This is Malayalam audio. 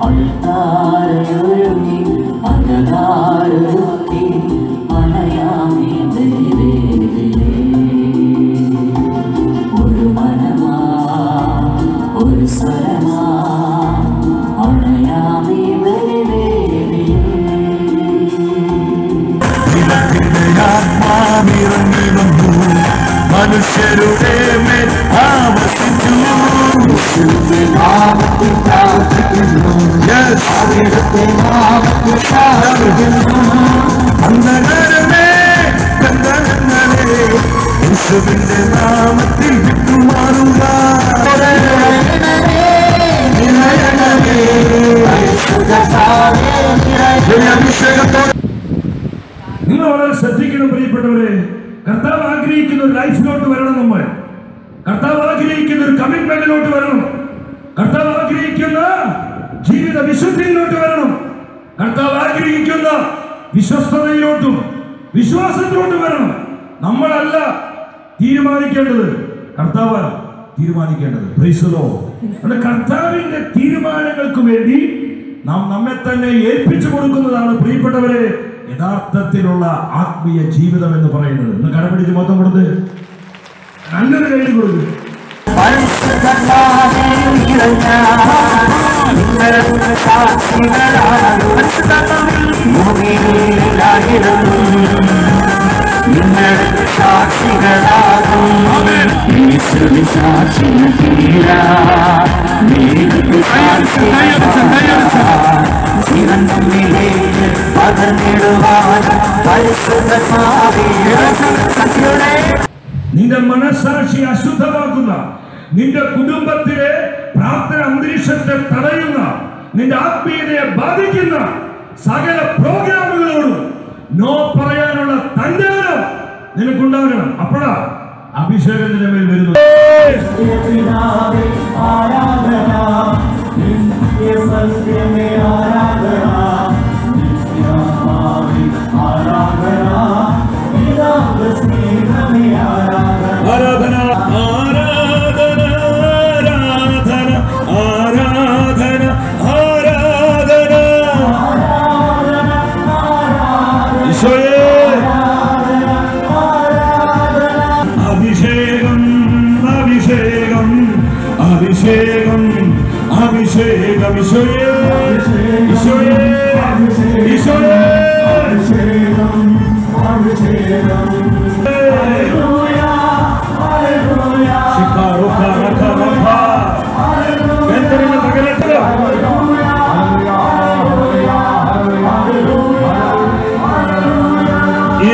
അൾത്താരയൊരുങ്ങി അകതാരൊരുക്കി അണയാമേ ദൈവേദിയേ ഒരു മനമാ ഒരു സ്വരമാ അണയാമേ ദൈവേദിയേ ദൈവത്തിന്റെ ആത്മാവിറങ്ങി വന്നു മനുഷ്യരുടെ മേൽ ആവസിച്ചു Yes. അന്ധകാരമേ ബന്ധനങ്ങളെ യേശുവിന്റെ നാമത്തിൽ വിട്ടുമാറുക ഈ അഭിഷേകത്തോടെ നിങ്ങൾ വളരെ ശ്രദ്ധിക്കണം പ്രിയപ്പെട്ടവരെ കർത്താവ് ആഗ്രഹിക്കുന്ന ഒരു ലൈഫിലോട്ട് വരണം നമ്മൾ കർത്താവ് ആഗ്രഹിക്കുന്ന ഒരു കമ്മിറ്റ്മെന്റിലോട്ട് വരണം കർത്താവ് ആഗ്രഹിക്കുന്ന ജീവിത വിശുദ്ധിയിലോട്ട് വരണം കർത്താവ് ആഗ്രഹിക്കുന്ന വിശ്വസ്തതയിലോട്ടും വിശ്വാസത്തിലോട്ട് വരണം നമ്മളല്ല തീരുമാനിക്കേണ്ടത് കർത്താവ് തീരുമാനിക്കേണ്ടത് പ്രൈസലോ അവിടെ കർത്താവിന്റെ തീരുമാനങ്ങൾക്ക് വേണ്ടി നാം നമ്മെ തന്നെ ഏൽപ്പിച്ചു കൊടുക്കുന്നതാണ് പ്രിയപ്പെട്ടവരെ യഥാർത്ഥത്തിലുള്ള ആത്മീയ ജീവിതം എന്ന് പറയുന്നത് ഇന്ന് കടപിടിച്ച് മൊത്തം കൊടുത്ത് നല്ലൊരു കയ്യിൽ കൊടുക്കുക നിന്റെ മനസാക്ഷി അശുദ്ധമാക്കുന്ന നിന്റെ കുടുംബത്തിലെ പ്രാർത്ഥന അന്തരീക്ഷത്തെ തടയുന്ന നിന്റെ ആത്മീയതയെ ബാധിക്കുന്ന സകല പ്രോഗ്രാമുകളോടും നോ പറയാനുള്ള തന്റെ നിനക്കുണ്ടാകണം അപ്പോഴാ അഭിഷേകത്തിന്റെ മേൽ വരുന്നു ആരാധന ആരാധന ആരാധന ആരാധന ആരാധന ഈശോയേ അഭിഷേകം അഭിഷേകം അഭിഷേകം അഭിഷേകം ഈശോയേ ഈശോയേ ഈശോയേ ശിഖാ റുഖാ റഖാ